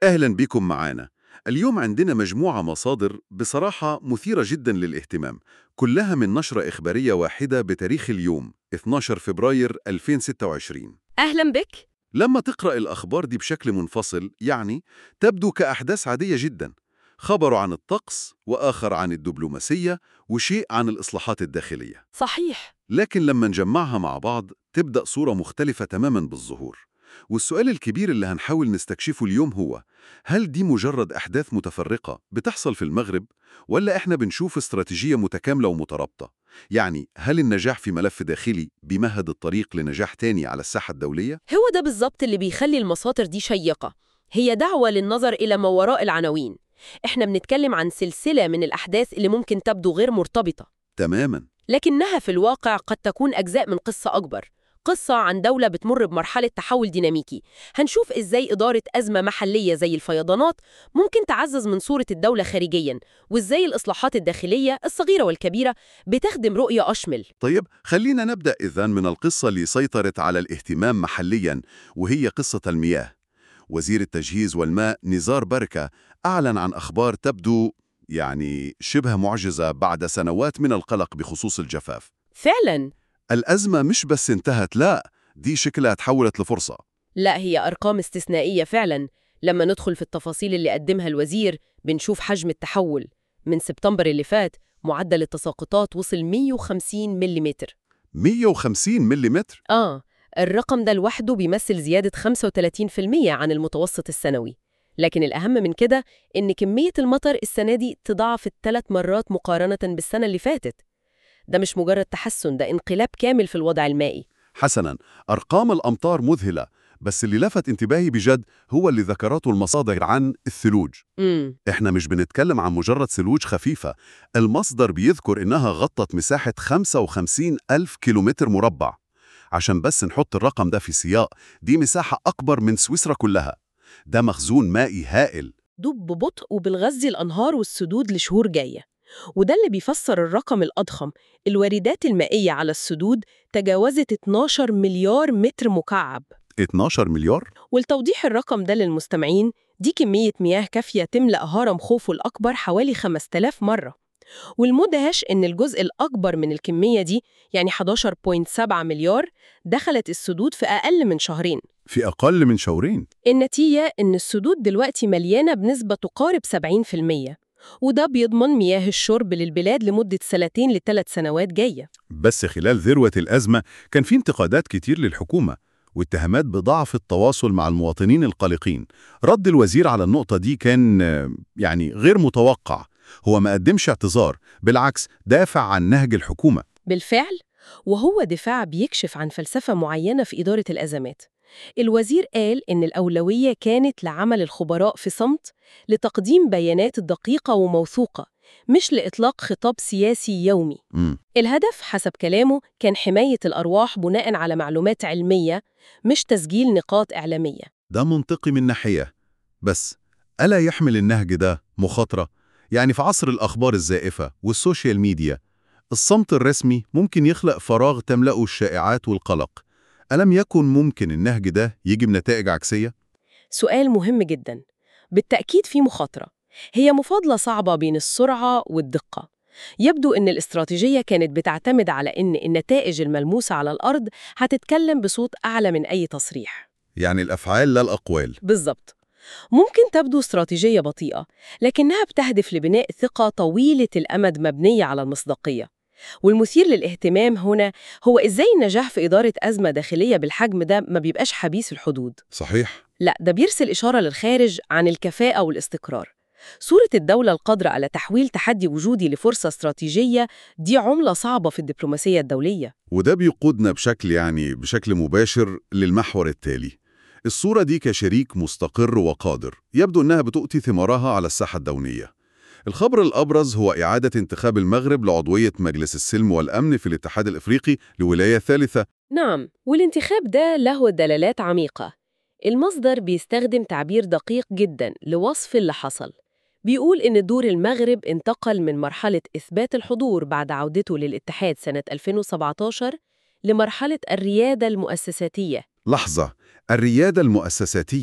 أهلا بكم معانا اليوم عندنا مجموعة مصادر بصراحة مثيرة جدا للاهتمام كلها من نشرة إخبارية واحدة بتاريخ اليوم 12 فبراير 2026 أهلا بك لما تقرأ الأخبار دي بشكل منفصل يعني تبدو كأحداث عادية جدا خبر عن الطقس وآخر عن الدبلوماسية وشيء عن الإصلاحات الداخلية صحيح لكن لما نجمعها مع بعض تبدأ صورة مختلفة تماما بالظهور والسؤال الكبير اللي هنحاول نستكشفه اليوم هو هل دي مجرد أحداث متفرقة بتحصل في المغرب ولا إحنا بنشوف استراتيجية متكاملة ومترابطة؟ يعني هل النجاح في ملف داخلي بيمهد الطريق لنجاح تاني على الساحة الدولية؟ هو ده بالظبط اللي بيخلي المساطر دي شيقة هي دعوة للنظر إلى ما وراء العناوين إحنا بنتكلم عن سلسلة من الأحداث اللي ممكن تبدو غير مرتبطة تماما لكنها في الواقع قد تكون أجزاء من قصة أكبر قصة عن دولة بتمر بمرحلة تحول ديناميكي هنشوف إزاي إدارة أزمة محلية زي الفيضانات ممكن تعزز من صورة الدولة خارجياً وإزاي الإصلاحات الداخلية الصغيرة والكبيرة بتخدم رؤية أشمل طيب خلينا نبدأ إذن من القصة اللي سيطرت على الاهتمام محليا وهي قصة المياه وزير التجهيز والماء نزار بركة أعلن عن أخبار تبدو يعني شبه معجزة بعد سنوات من القلق بخصوص الجفاف فعلاً الأزمة مش بس انتهت لا دي شكلها تحولت لفرصة لا هي أرقام استثنائية فعلا لما ندخل في التفاصيل اللي قدمها الوزير بنشوف حجم التحول من سبتمبر اللي فات معدل التساقطات وصل 150 ملم 150 ملم آه الرقم ده لوحده بيمثل زيادة 35% عن المتوسط السنوي لكن الأهم من كده إن كمية المطر السنة دي تضاعفت ثلاث مرات مقارنة بالسنة اللي فاتت ده مش مجرد تحسن ده انقلاب كامل في الوضع المائي حسنا أرقام الأمطار مذهلة بس اللي لفت انتباهي بجد هو اللي ذكرته المصادر عن الثلوج امم احنا مش بنتكلم عن مجرد ثلوج خفيفة المصدر بيذكر إنها غطت مساحة 55 ألف كيلومتر مربع عشان بس نحط الرقم ده في سياق دي مساحة أكبر من سويسرا كلها ده مخزون مائي هائل دوب ببطء وبالغذي الأنهار والسدود لشهور جاية وده اللي بيفسر الرقم الأضخم الواردات المائية على السدود تجاوزت 12 مليار متر مكعب 12 مليار ولتوضيح الرقم ده للمستمعين دي كمية مياه كافية تملأ هرم خوفو الأكبر حوالي 5000 مرة والمدهش إن الجزء الأكبر من الكمية دي يعني 11.7 مليار دخلت السدود في أقل من شهرين في أقل من شهرين النتيجة إن السدود دلوقتي مليانة بنسبة تقارب 70% وده بيضمن مياه الشرب للبلاد لمدة سنتين لثلاث سنوات جاية بس خلال ذروة الأزمة كان في انتقادات كتير للحكومة واتهامات بضعف التواصل مع المواطنين القلقين رد الوزير على النقطة دي كان آه، يعني غير متوقع هو ما قدمش اعتذار بالعكس دافع عن نهج الحكومة بالفعل وهو دفاع بيكشف عن فلسفة معينة في إدارة الأزمات الوزير قال إن الأولوية كانت لعمل الخبراء في صمت لتقديم بيانات دقيقة وموثوقة مش لإطلاق خطاب سياسي يومي مم. الهدف حسب كلامه كان حماية الأرواح بناء على معلومات علمية مش تسجيل نقاط إعلامية ده منطقي من ناحية بس ألا يحمل النهج ده مخاطرة؟ يعني في عصر الأخبار الزائفة والسوشيال ميديا الصمت الرسمي ممكن يخلق فراغ تملأه الشائعات والقلق ألم يكن ممكن النهج ده يجي بنتائج عكسية؟ سؤال مهم جدا بالتأكيد في مخاطرة هي مفاضلة صعبة بين السرعة والدقة يبدو أن الاستراتيجية كانت بتعتمد على أن النتائج الملموسة على الأرض هتتكلم بصوت أعلى من أي تصريح يعني الأفعال لا الأقوال بالظبط ممكن تبدو استراتيجية بطيئة لكنها بتهدف لبناء ثقة طويلة الأمد مبنية على المصداقية والمثير للاهتمام هنا هو إزاي النجاح في إدارة أزمة داخلية بالحجم ده ما بيبقاش حبيس الحدود صحيح لا ده بيرسل إشارة للخارج عن الكفاءة والاستقرار صورة الدولة القادرة على تحويل تحدي وجودي لفرصة استراتيجية دي عملة صعبة في الدبلوماسية الدولية وده بيقودنا بشكل يعني بشكل مباشر للمحور التالي الصورة دي كشريك مستقر وقادر يبدو أنها بتؤتي ثمارها على الساحة الدولية الخبر الأبرز هو إعادة انتخاب المغرب لعضوية مجلس السلم والأمن في الاتحاد الإفريقي لولاية ثالثة نعم والانتخاب ده له دلالات عميقة المصدر بيستخدم تعبير دقيق جدا لوصف اللي حصل بيقول إن دور المغرب انتقل من مرحلة إثبات الحضور بعد عودته للاتحاد سنة 2017 لمرحلة الريادة المؤسساتية لحظة الريادة المؤسساتية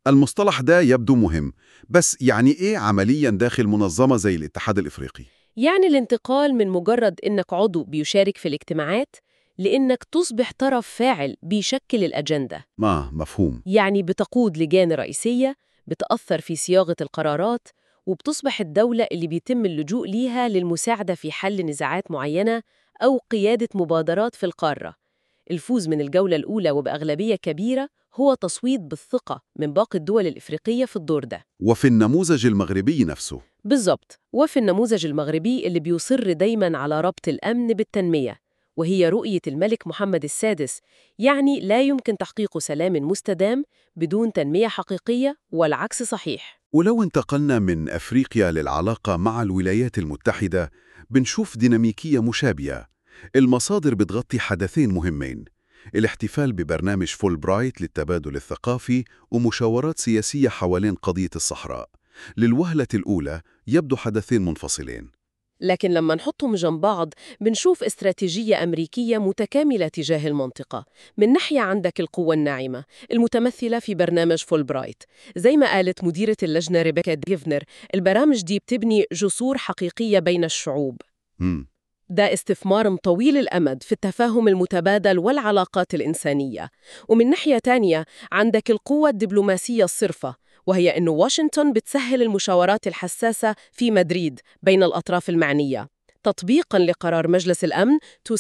المصطلح ده يبدو مهم بس يعني إيه عمليا داخل منظمة زي الاتحاد الإفريقي؟ يعني الانتقال من مجرد إنك عضو بيشارك في الاجتماعات لإنك تصبح طرف فاعل بيشكل الأجندة ما مفهوم يعني بتقود لجان رئيسية بتأثر في صياغة القرارات وبتصبح الدولة اللي بيتم اللجوء ليها للمساعدة في حل نزاعات معينة أو قيادة مبادرات في القارة الفوز من الجولة الأولى وبأغلبية كبيرة هو تصويت بالثقة من باقي الدول الإفريقية في الدور ده وفي النموذج المغربي نفسه بالظبط وفي النموذج المغربي اللي بيصر دايما على ربط الأمن بالتنمية وهي رؤية الملك محمد السادس يعني لا يمكن تحقيق سلام مستدام بدون تنمية حقيقية والعكس صحيح ولو انتقلنا من أفريقيا للعلاقة مع الولايات المتحدة بنشوف ديناميكية مشابهة المصادر بتغطي حدثين مهمين الاحتفال ببرنامج فول برايت للتبادل الثقافي ومشاورات سياسية حوالين قضية الصحراء للوهلة الأولى يبدو حدثين منفصلين لكن لما نحطهم جنب بعض بنشوف استراتيجية أمريكية متكاملة تجاه المنطقة من ناحية عندك القوة الناعمة المتمثلة في برنامج فول برايت زي ما قالت مديرة اللجنة ريبيكا ديفنر البرامج دي بتبني جسور حقيقية بين الشعوب مم. ده استثمار طويل الأمد في التفاهم المتبادل والعلاقات الإنسانية ومن ناحية تانية عندك القوة الدبلوماسية الصرفة وهي أن واشنطن بتسهل المشاورات الحساسة في مدريد بين الأطراف المعنية تطبيقاً لقرار مجلس الأمن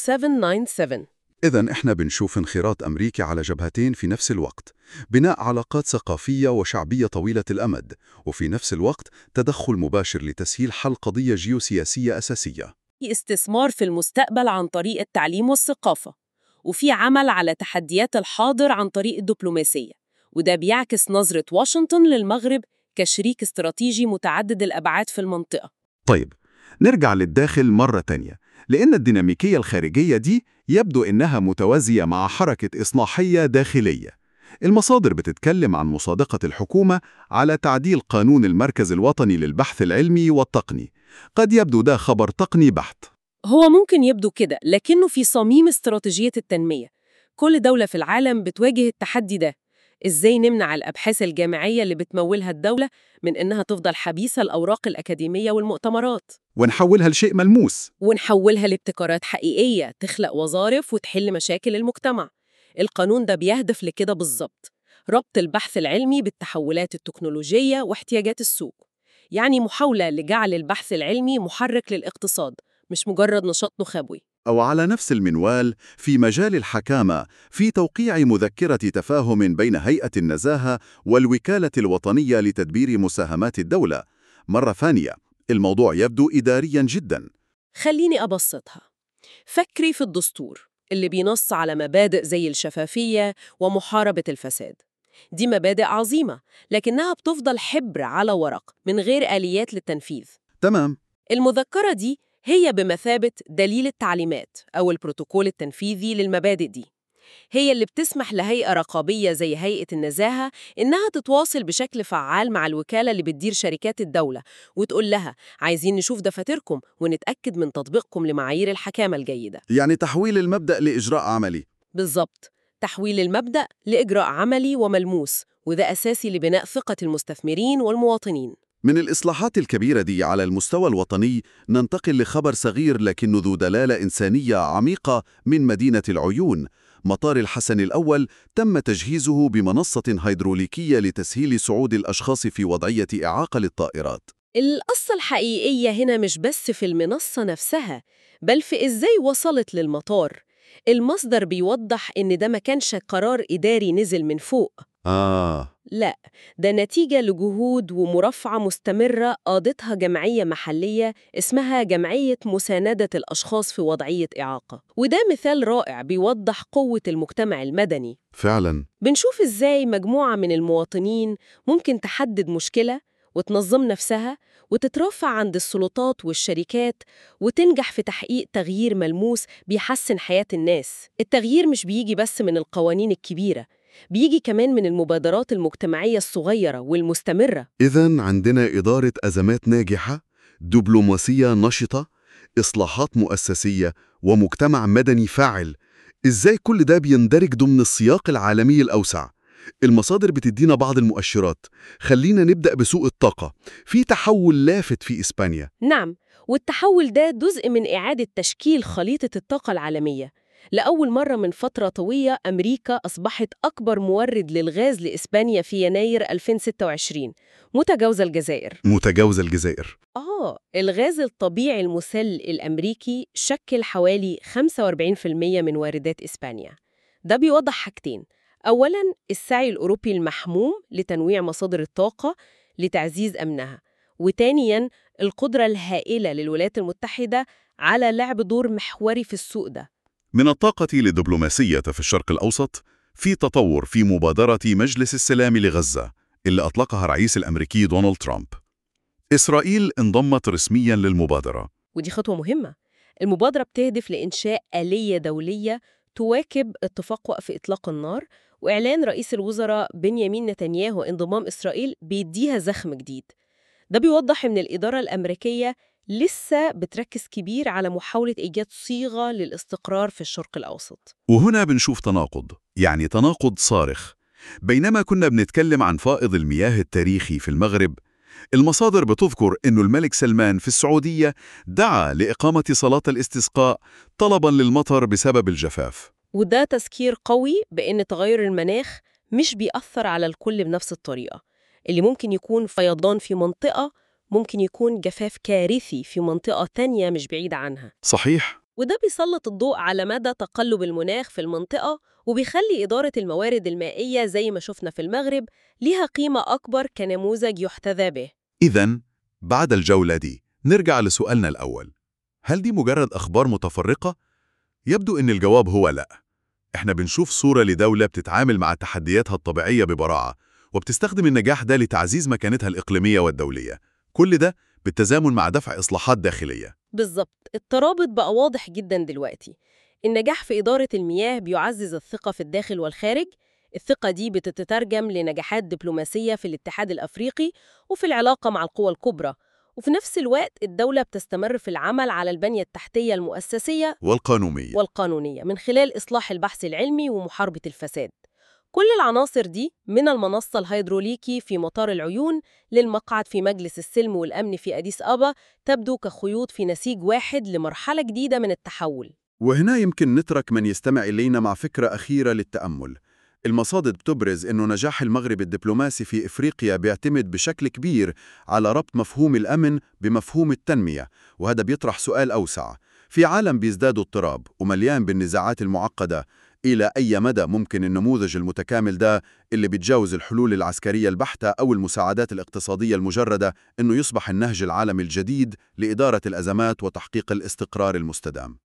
2797 إذا إحنا بنشوف انخراط أمريكي على جبهتين في نفس الوقت بناء علاقات ثقافية وشعبية طويلة الأمد وفي نفس الوقت تدخل مباشر لتسهيل حل قضية جيوسياسية أساسية في استثمار في المستقبل عن طريق التعليم والثقافة وفي عمل على تحديات الحاضر عن طريق الدبلوماسية وده بيعكس نظرة واشنطن للمغرب كشريك استراتيجي متعدد الأبعاد في المنطقة طيب نرجع للداخل مرة تانية لأن الديناميكية الخارجية دي يبدو إنها متوازية مع حركة إصلاحية داخلية المصادر بتتكلم عن مصادقة الحكومة على تعديل قانون المركز الوطني للبحث العلمي والتقني قد يبدو ده خبر تقني بحت هو ممكن يبدو كده لكنه في صميم استراتيجية التنمية كل دولة في العالم بتواجه التحدي ده إزاي نمنع الأبحاث الجامعية اللي بتمولها الدولة من إنها تفضل حبيسة الأوراق الأكاديمية والمؤتمرات ونحولها لشيء ملموس ونحولها لابتكارات حقيقية تخلق وظائف وتحل مشاكل المجتمع القانون ده بيهدف لكده بالظبط ربط البحث العلمي بالتحولات التكنولوجية واحتياجات السوق يعني محاولة لجعل البحث العلمي محرك للاقتصاد مش مجرد نشاط نخبوي أو على نفس المنوال في مجال الحكامة في توقيع مذكرة تفاهم بين هيئة النزاهة والوكالة الوطنية لتدبير مساهمات الدولة مرة ثانية الموضوع يبدو إداريا جدا خليني أبسطها فكري في الدستور اللي بينص على مبادئ زي الشفافية ومحاربة الفساد دي مبادئ عظيمة لكنها بتفضل حبر على ورق من غير آليات للتنفيذ تمام المذكرة دي هي بمثابة دليل التعليمات أو البروتوكول التنفيذي للمبادئ دي هي اللي بتسمح لهيئة رقابية زي هيئة النزاهة إنها تتواصل بشكل فعال مع الوكالة اللي بتدير شركات الدولة وتقول لها عايزين نشوف دفاتركم ونتأكد من تطبيقكم لمعايير الحكامة الجيدة يعني تحويل المبدأ لإجراء عملي بالظبط تحويل المبدأ لإجراء عملي وملموس وده أساسي لبناء ثقة المستثمرين والمواطنين من الإصلاحات الكبيرة دي على المستوى الوطني ننتقل لخبر صغير لكنه ذو دلالة إنسانية عميقة من مدينة العيون مطار الحسن الأول تم تجهيزه بمنصة هيدروليكية لتسهيل صعود الأشخاص في وضعية إعاقة للطائرات القصة الحقيقية هنا مش بس في المنصة نفسها بل في إزاي وصلت للمطار المصدر بيوضح إن ده ما كانش قرار إداري نزل من فوق آه لا ده نتيجة لجهود ومرافعة مستمرة قادتها جمعية محلية اسمها جمعية مساندة الأشخاص في وضعية إعاقة وده مثال رائع بيوضح قوة المجتمع المدني فعلا بنشوف إزاي مجموعة من المواطنين ممكن تحدد مشكلة وتنظم نفسها وتترفع عند السلطات والشركات وتنجح في تحقيق تغيير ملموس بيحسن حياة الناس التغيير مش بيجي بس من القوانين الكبيرة بيجي كمان من المبادرات المجتمعية الصغيرة والمستمرة إذا عندنا إدارة أزمات ناجحة دبلوماسية نشطة إصلاحات مؤسسية ومجتمع مدني فاعل إزاي كل ده بيندرج ضمن السياق العالمي الأوسع المصادر بتدينا بعض المؤشرات خلينا نبدأ بسوق الطاقة في تحول لافت في إسبانيا نعم والتحول ده جزء من إعادة تشكيل خليطة الطاقة العالمية لأول مرة من فترة طويلة أمريكا أصبحت أكبر مورد للغاز لإسبانيا في يناير 2026 متجاوزة الجزائر متجاوزة الجزائر آه الغاز الطبيعي المسل الأمريكي شكل حوالي 45% من واردات إسبانيا ده بيوضح حاجتين أولاً السعي الأوروبي المحموم لتنويع مصادر الطاقة لتعزيز أمنها وتانياً القدرة الهائلة للولايات المتحدة على لعب دور محوري في السوق ده من الطاقة للدبلوماسية في الشرق الأوسط في تطور في مبادرة مجلس السلام لغزة اللي أطلقها الرئيس الأمريكي دونالد ترامب إسرائيل انضمت رسمياً للمبادرة ودي خطوة مهمة المبادرة بتهدف لإنشاء آلية دولية تواكب اتفاق وقف إطلاق النار وإعلان رئيس الوزراء بنيامين نتنياهو انضمام إسرائيل بيديها زخم جديد ده بيوضح إن الإدارة الأمريكية لسه بتركز كبير على محاولة إيجاد صيغة للاستقرار في الشرق الأوسط وهنا بنشوف تناقض يعني تناقض صارخ بينما كنا بنتكلم عن فائض المياه التاريخي في المغرب المصادر بتذكر أن الملك سلمان في السعودية دعا لإقامة صلاة الاستسقاء طلباً للمطر بسبب الجفاف وده تذكير قوي بأن تغير المناخ مش بيأثر على الكل بنفس الطريقة اللي ممكن يكون فيضان في منطقة ممكن يكون جفاف كارثي في منطقة تانية مش بعيدة عنها صحيح وده بيسلط الضوء على مدى تقلب المناخ في المنطقة وبيخلي إدارة الموارد المائية زي ما شفنا في المغرب ليها قيمة أكبر كنموذج يحتذى به إذا بعد الجولة دي نرجع لسؤالنا الأول هل دي مجرد أخبار متفرقة؟ يبدو أن الجواب هو لا إحنا بنشوف صورة لدولة بتتعامل مع تحدياتها الطبيعية ببراعة وبتستخدم النجاح ده لتعزيز مكانتها الإقليمية والدولية كل ده بالتزامن مع دفع إصلاحات داخلية بالظبط الترابط بقى واضح جدا دلوقتي النجاح في إدارة المياه بيعزز الثقة في الداخل والخارج الثقة دي بتتترجم لنجاحات دبلوماسية في الاتحاد الأفريقي وفي العلاقة مع القوى الكبرى وفي نفس الوقت الدولة بتستمر في العمل على البنية التحتية المؤسسية والقانونية والقانونية من خلال إصلاح البحث العلمي ومحاربة الفساد كل العناصر دي من المنصة الهيدروليكي في مطار العيون للمقعد في مجلس السلم والأمن في أديس أبا تبدو كخيوط في نسيج واحد لمرحلة جديدة من التحول وهنا يمكن نترك من يستمع إلينا مع فكرة أخيرة للتأمل المصادر بتبرز أن نجاح المغرب الدبلوماسي في إفريقيا بيعتمد بشكل كبير على ربط مفهوم الأمن بمفهوم التنمية وهذا بيطرح سؤال أوسع في عالم بيزداد اضطراب ومليان بالنزاعات المعقدة إلى أي مدى ممكن النموذج المتكامل ده اللي بيتجاوز الحلول العسكرية البحتة أو المساعدات الاقتصادية المجردة أنه يصبح النهج العالمي الجديد لإدارة الأزمات وتحقيق الاستقرار المستدام